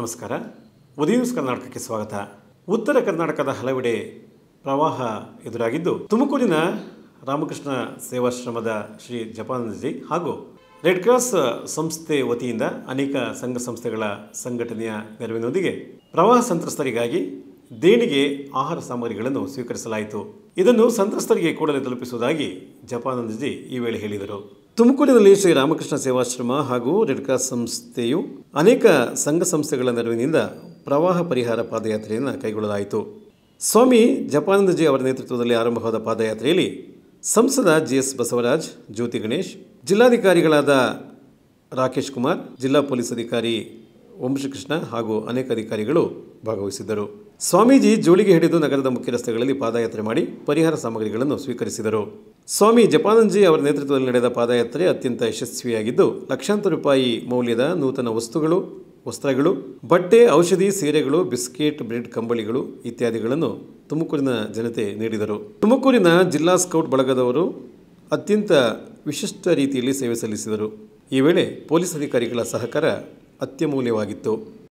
ನಮಸ್ಕಾರ ಉದಯ ನ್ಯೂಸ್ ಕರ್ನಾಟಕಕ್ಕೆ ಸ್ವಾಗತ ಉತ್ತರ ಕರ್ನಾಟಕದ ಹಲವೆಡೆ ಪ್ರವಾಹ ಎದುರಾಗಿದ್ದು ತುಮಕೂರಿನ ರಾಮಕೃಷ್ಣ ಸೇವಾಶ್ರಮದ ಶ್ರೀ ಜಪಾನಂದಜಿ ಹಾಗೂ ರೆಡ್ ಕ್ರಾಸ್ ಸಂಸ್ಥೆ ವತಿಯಿಂದ ಅನೇಕ ಸಂಘ ಸಂಸ್ಥೆಗಳ ಸಂಘಟನೆಯ ನೆರವಿನೊಂದಿಗೆ ಪ್ರವಾಹ ಸಂತ್ರಸ್ತರಿಗಾಗಿ ದೇಣಿಗೆ ಆಹಾರ ಸಾಮಗ್ರಿಗಳನ್ನು ಸ್ವೀಕರಿಸಲಾಯಿತು ಇದನ್ನು ಸಂತ್ರಸ್ತರಿಗೆ ಕೂಡಲೇ ತಲುಪಿಸುವುದಾಗಿ ಜಪಾನಂದಜಿ ಈ ವೇಳೆ ಹೇಳಿದರು ತುಮಕೂರಿನಲ್ಲಿ ಶ್ರೀ ರಾಮಕೃಷ್ಣ ಸೇವಾಶ್ರಮ ಹಾಗೂ ರೆಡ್ ಕ್ರಾಸ್ ಸಂಸ್ಥೆಯು ಅನೇಕ ಸಂಘ ಸಂಸ್ಥೆಗಳ ನೆರವಿನಿಂದ ಪ್ರವಾಹ ಪರಿಹಾರ ಪಾದಯಾತ್ರೆಯನ್ನು ಕೈಗೊಳ್ಳಲಾಯಿತು ಸ್ವಾಮಿ ಜಪಾನಂದಜಿ ಅವರ ನೇತೃತ್ವದಲ್ಲಿ ಆರಂಭವಾದ ಪಾದಯಾತ್ರೆಯಲ್ಲಿ ಸಂಸದ ಜಿ ಎಸ್ ಬಸವರಾಜ್ ಜ್ಯೋತಿ ಗಣೇಶ್ ಜಿಲ್ಲಾಧಿಕಾರಿಗಳಾದ ರಾಕೇಶ್ ಕುಮಾರ್ ಜಿಲ್ಲಾ ಪೊಲೀಸ್ ಅಧಿಕಾರಿ ವಂಶಕೃಷ್ಣ ಹಾಗೂ ಅನೇಕ ಅಧಿಕಾರಿಗಳು ಭಾಗವಹಿಸಿದ್ದರು ಸ್ವಾಮೀಜಿ ಜೋಳಿಗೆ ಹಿಡಿದು ನಗರದ ಮುಖ್ಯ ರಸ್ತೆಗಳಲ್ಲಿ ಪಾದಯಾತ್ರೆ ಮಾಡಿ ಪರಿಹಾರ ಸಾಮಗ್ರಿಗಳನ್ನು ಸ್ವೀಕರಿಸಿದರು ಸ್ವಾಮಿ ಜಪಾನಂಜಿ ಅವರ ನೇತೃತ್ವದಲ್ಲಿ ನಡೆದ ಪಾದಯಾತ್ರೆ ಅತ್ಯಂತ ಯಶಸ್ವಿಯಾಗಿದ್ದು ಲಕ್ಷಾಂತರ ರೂಪಾಯಿ ಮೌಲ್ಯದ ನೂತನ ವಸ್ತುಗಳು ವಸ್ತ್ರಗಳು ಬಟ್ಟೆ ಔಷಧಿ ಸೀರೆಗಳು ಬಿಸ್ಕೆಟ್ ಬ್ರೆಡ್ ಕಂಬಳಿಗಳು ಇತ್ಯಾದಿಗಳನ್ನು ತುಮಕೂರಿನ ಜನತೆ ನೀಡಿದರು ತುಮಕೂರಿನ ಜಿಲ್ಲಾ ಸ್ಕೌಟ್ ಬಳಗದವರು ಅತ್ಯಂತ ವಿಶಿಷ್ಟ ರೀತಿಯಲ್ಲಿ ಸೇವೆ ಸಲ್ಲಿಸಿದರು ಈ ವೇಳೆ ಪೊಲೀಸ್ ಅಧಿಕಾರಿಗಳ ಸಹಕಾರ ಅತ್ಯಮೂಲ್ಯವಾಗಿತ್ತು